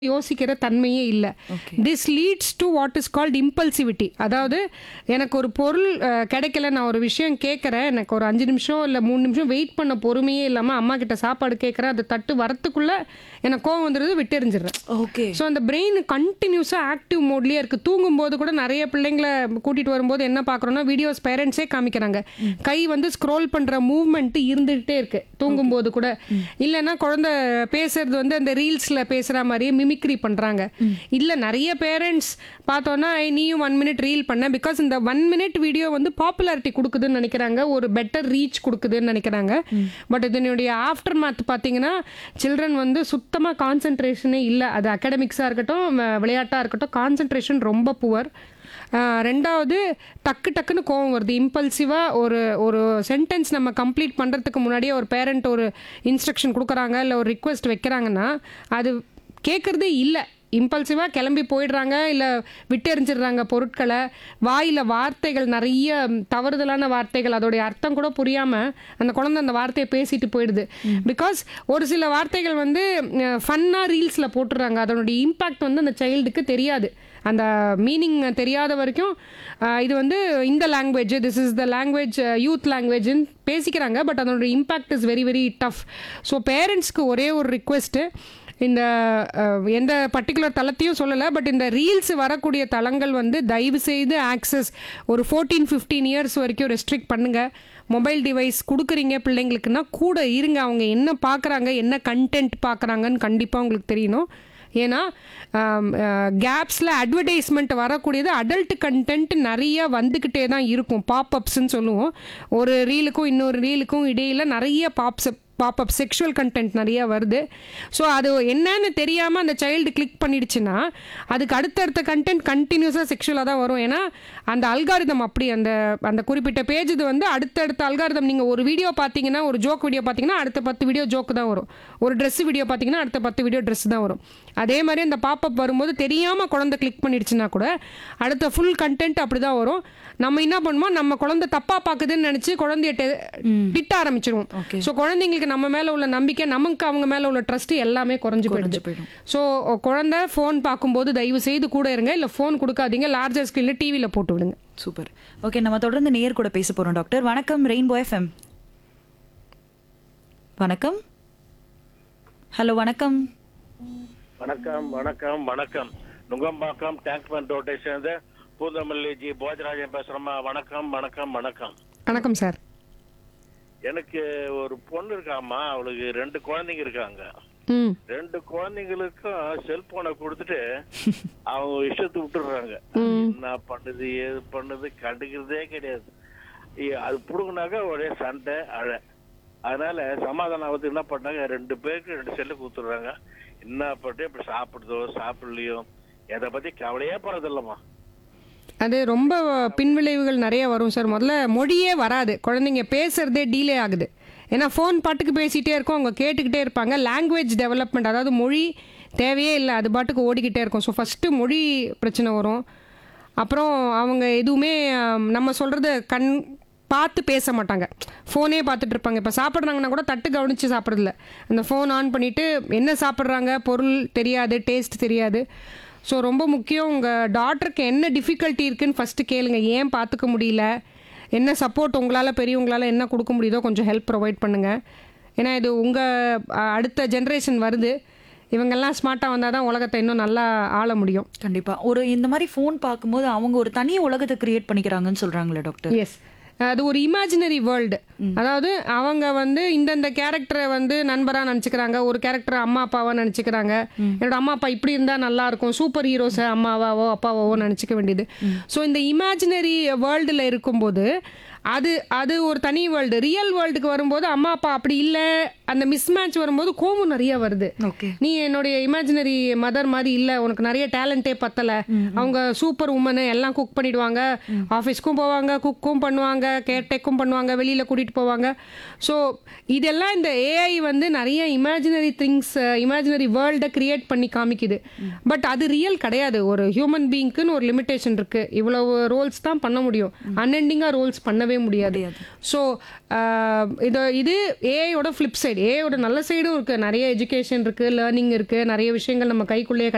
யோசிக்கிற தன்மையே இல்லை Okay. This leads to what is called impulsivity அதாவது எனக்கு ஒரு பொருள் அஹ், கிடைக்கல நான் ஒரு விஷயம் கேட்குறேன் எனக்கு ஒரு அஞ்சு நிமிஷம் இல்லை மூணு நிமிஷம் வெயிட் பண்ண பொறுமையே இல்லாமல் அம்மா கிட்ட சாப்பாடு கேட்குறேன் அது தட்டு வரத்துக்குள்ளே எனக்கு கோவம் வந்துடுது விட்டு எறிஞ்சிடுறேன் ஓகே ஸோ அந்த பிரெயின் கண்டினியூஸாக ஆக்டிவ் மோட்லேயே இருக்குது தூங்கும்போது கூட நிறைய பிள்ளைங்களை கூட்டிகிட்டு வரும்போது என்ன பார்க்குறோன்னா வீடியோஸ் பேரண்ட்ஸே காமிக்கிறாங்க கை வந்து ஸ்க்ரோல் பண்ணுற மூவ்மெண்ட் இருந்துகிட்டே இருக்கு தூங்கும்போது கூட இல்லைன்னா குழந்தை பேசுறது வந்து அந்த ரீல்ஸில் பேசுகிற மாதிரியே மிமிக்ரி பண்ணுறாங்க இல்லை நிறைய பேரண்ட்ஸ் பார்த்தோன்னா "ஏய், நீயும் ஒன் மினிட் ரீல் பண்ண பிகாஸ் இந்த ஒன் மினிட் வீடியோ வந்து பாப்புலாரிட்டி கொடுக்குதுன்னு நினைக்கிறாங்க ஒரு பெட்டர் ரீச் கொடுக்குதுன்னு நினைக்கிறாங்க பட் இதனுடைய ஆஃப்டர் மேத் பார்த்தீங்கன்னா சில்ட்ரன் வந்து சுத்தமாக கான்சென்ட்ரேஷனே இல்லை அது அகாடமிக்ஸாக இருக்கட்டும் விளையாட்டாக இருக்கட்டும் கான்சென்ட்ரேஷன் ரொம்ப புவர் ரெண்டாவது டக்கு டக்குன்னு கோவம் வருது இம்பல்சிவாக ஒரு ஒரு சென்டென்ஸ் நம்ம கம்ப்ளீட் பண்ணுறதுக்கு முன்னாடியே ஒரு பேரண்ட் ஒரு இன்ஸ்ட்ரக்ஷன் கொடுக்குறாங்க இல்லை ஒரு ரிக்வெஸ்ட் வைக்கிறாங்கன்னா அது கேட்குறதே இல்லை இம்பல்சிவாக கிளம்பி போயிடுறாங்க இல்லை விட்டெறிஞ்சிடுறாங்க பொருட்களை வாயில் வார்த்தைகள் நிறைய தவறுதலான வார்த்தைகள் அதோடைய அர்த்தம் கூட புரியாமல் அந்த குழந்தை அந்த வார்த்தையை பேசிட்டு போயிடுது பிகாஸ் ஒரு சில வார்த்தைகள் வந்து ஃபன்னாக ரீல்ஸில் போட்டுடுறாங்க அதனுடைய இம்பாக்ட் வந்து அந்த சைல்டுக்கு தெரியாது அந்த மீனிங் தெரியாத வரைக்கும் அஹ், இது வந்து இந்த language this is the language youth லாங்குவேஜ்னு பேசிக்கிறாங்க பட் அதனுடைய impact is very very tough so பேரண்ட்ஸ்க்கு ஒரே ஒரு ரிக்வெஸ்ட்டு இந்த அஹ், எந்த பர்டிகுலர் தளத்தையும் சொல்லலை பட் இந்த ரீல்ஸ் வரக்கூடிய தளங்கள் வந்து தயவு செய்து ஆக்சஸ் ஒரு ஃபோர்டீன் ஃபிஃப்டீன் இயர்ஸ் வரைக்கும் ரெஸ்ட்ரிக்ட் பண்ணுங்க மொபைல் டிவைஸ் கொடுக்குறீங்க பிள்ளைங்களுக்குன்னா கூட இருங்க அவங்க என்ன பார்க்குறாங்க என்ன கண்டென்ட் பார்க்குறாங்கன்னு கண்டிப்பாக உங்களுக்கு தெரியணும் ஏன்னா கேப்ஸில் அட்வர்டைஸ்மெண்ட் வரக்கூடியது அடல்ட் கண்டென்ட் நிறைய வந்துக்கிட்டே தான் இருக்கும் பாப்அப்ஸ்ன்னு சொல்லுவோம் ஒரு ரீலுக்கும் இன்னொரு ரீலுக்கும் இடையில நிறைய பாப்ஸ் பாப்அப் செக்ஷுவல் கண்டென்ட் நிறைய வருது ஸோ அது என்னன்னு தெரியாமல் அந்த சைல்டு கிளிக் பண்ணிடுச்சுன்னா அதுக்கு அடுத்தடுத்த கண்டென்ட் கண்டினியூஸாக செக்ஷுவலாக தான் வரும் ஏன்னா அந்த அல்காரிதம் அப்படி அந்த அந்த குறிப்பிட்ட பேஜ் இது வந்து அடுத்தடுத்த அல்காரிதம் நீங்கள் ஒரு வீடியோ பார்த்தீங்கன்னா ஒரு ஜோக் வீடியோ பார்த்தீங்கன்னா அடுத்த பத்து வீடியோ ஜோக்கு தான் வரும் ஒரு ட்ரெஸ் வீடியோ பார்த்தீங்கன்னா அடுத்த பத்து வீடியோ ட்ரெஸ் தான் வரும் அதே மாதிரி அந்த பாப்அப் வரும்போது தெரியாமல் குழந்தை கிளிக் பண்ணிடுச்சுன்னா கூட அடுத்த ஃபுல் கண்டென்ட் அப்படி தான் வரும் நம்ம என்ன பண்ணுவோம் நம்ம குழந்தை தப்பாக பார்க்குதுன்னு நினச்சி குழந்தைய டெ- திட்ட ஆரம்பிச்சிருவோம் Okay. ஸோ குழந்தைங்களுக்கு நம்ம மேலே உள்ள நம்பிக்கை நமக்கு அவங்க மேலே உள்ள ட்ரஸ்ட் எல்லாமே குறைஞ்சு போயிடுது குறைஞ்சு போயிடும் ஸோ குழந்தை ஃபோன் பார்க்கும்போது தயவு செய்து கூட இருங்க இல்லை ஃபோன் கொடுக்காதீங்க லார்ஜர் ஸ்க்ரீனில் டிவியில் போட்டு விடுங்க சூப்பர் ஓகே நம்ம தொடர்ந்து நேயர் கூட பேச போறோம் டாக்டர் வணக்கம் ரெயின்போ எஃப்எம் வணக்கம் ஹலோ வணக்கம் வணக்கம் வணக்கம் வணக்கம் நுங்கம்பாக்கம் டேங்க் பண்ட் ரோட்டை சேர்ந்த பூந்தமல்லி ஜி போஜராஜன் பேசுறோமா வணக்கம் வணக்கம் வணக்கம் வணக்கம் சார் எனக்கு ஒரு பொண்ணு இருக்காம்மா அவளுக்கு ரெண்டு குழந்தைங்க இருக்காங்க ம் ரெண்டு குழந்தைங்களுக்கும் செல்போனை கொடுத்துட்டு அவங்க இஷ்டத்துக்கு விட்டுடுறாங்க என்ன பண்ணுது ஏது பண்ணுது கண்டுக்கிறதே கிடையாது இ- அது புடுங்கினாக்கா ஒரே சண்டை அழ அதனால சமாதானம் ஆகுது என்ன பண்ணாங்க ரெண்டு பேருக்கு ரெண்டு செல்லு கொடுத்துடுறாங்க என்ன பண்ணிட்டு இப்படி சாப்பிடுதோ சாப்பிடலையோ எதை பத்தி கவலையே போறதில்லம்மா அது ரொம்ப பின்விளைவுகள் நிறைய வரும் சார் முதல்ல மொழியே வராது குழந்தைங்க பேசுறதே டீலே ஆகுது ஏன்னா ஃபோன் பாட்டுக்கு பேசிகிட்டே இருக்கும் அவங்க கேட்டுக்கிட்டே இருப்பாங்க லாங்குவேஜ் டெவலப்மெண்ட் அதாவது மொழி தேவையே இல்லை அது பாட்டுக்கு ஓடிக்கிட்டே இருக்கும் ஸோ ஃபஸ்ட்டு மொழி பிரச்சனை வரும் அப்புறம் அவங்க எதுவுமே ஆம், நம்ம சொல்கிறத கண் பார்த்து பேச மாட்டாங்க ஃபோனே பார்த்துட்டு இருப்பாங்க இப்போ சாப்பிட்றாங்கன்னா கூட தட்டு கவனித்து சாப்பிட்றதில்ல அந்த ஃபோன் ஆன் பண்ணிவிட்டு என்ன சாப்பிட்றாங்க பொருள் தெரியாது டேஸ்ட் தெரியாது ஸோ ரொம்ப முக்கியம் உங்கள் டாக்டருக்கு என்ன டிஃபிகல்ட்டி இருக்குன்னு ஃபஸ்ட்டு கேளுங்க ஏன் பார்த்துக்க முடியல என்ன சப்போர்ட் உங்களால் பெரியவங்களால் என்ன கொடுக்க முடியுதோ கொஞ்சம் ஹெல்ப் ப்ரொவைட் பண்ணுங்கள் ஏன்னா இது உங்கள் அடுத்த ஜென்ரேஷன் வருது இவங்கெல்லாம் ஸ்மார்ட்டாக வந்தால் தான் உலகத்தை இன்னும் நல்லா ஆள முடியும் கண்டிப்பா ஒரு இந்த மாதிரி ஃபோன் பார்க்கும்போது அவங்க ஒரு தனி உலகத்தை கிரியேட் பண்ணிக்கிறாங்கன்னு சொல்றாங்களே டாக்டர் எஸ் அது ஒரு இமேஜினரி வேர்ல்டு அதாவது அவங்க வந்து இந்தந்த கேரக்டரை வந்து நண்பராக நினச்சிக்கிறாங்க ஒரு கேரக்டர் அம்மா அப்பாவா நினச்சிக்கிறாங்க என்னோட அம்மா அப்பா இப்படி இருந்தால் நல்லா இருக்கும் சூப்பர் ஹீரோஸை அம்மாவாவோ அப்பாவாவோ நினச்சிக்க வேண்டியது ஸோ இந்த இமேஜினரி வேர்ல்டில் இருக்கும்போது அது அது ஒரு தனி வேர்ல்டு ரியல் வேர்ல்டுக்கு வரும்போது அம்மா அப்பா அப்படி இல்லை அந்த மிஸ்மேட்ச் வரும்போது கோவம் நிறைய வருது ஓகே நீ என்னுடைய இமேஜினரி மதர் மாதிரி இல்லை உனக்கு நிறைய டேலண்டே பத்தலை அவங்க சூப்பர் உமனு எல்லாம் குக் பண்ணிடுவாங்க ஆஃபீஸ்க்கும் போவாங்க குக்கும் பண்ணுவாங்க கேர்டேக்கும் பண்ணுவாங்க வெளியில் கூட்டிகிட்டு போவாங்க ஸோ இதெல்லாம் இந்த ஏஐ வந்து நிறைய இமேஜினரி திங்ஸ் இமேஜினரி வேர்ல்டை கிரியேட் பண்ணி காமிக்குது பட் அது ரியல் கிடையாது ஒரு ஹியூமன் பீயிங்க்குன்னு ஒரு லிமிட்டேஷன் இருக்குது இவ்வளவு ரோல்ஸ் தான் பண்ண முடியும் அன்எண்டிங்காக ரோல்ஸ் பண்ணவே முடியாது ஸோ இது இது ஏஐயோட ஃப்ளிப் சைடு ஏஐயோட நல்ல சைடும் இருக்குது நிறைய எஜுகேஷன் இருக்குது லேர்னிங் இருக்குது நிறைய விஷயங்கள் நம்ம கைக்குள்ளேயே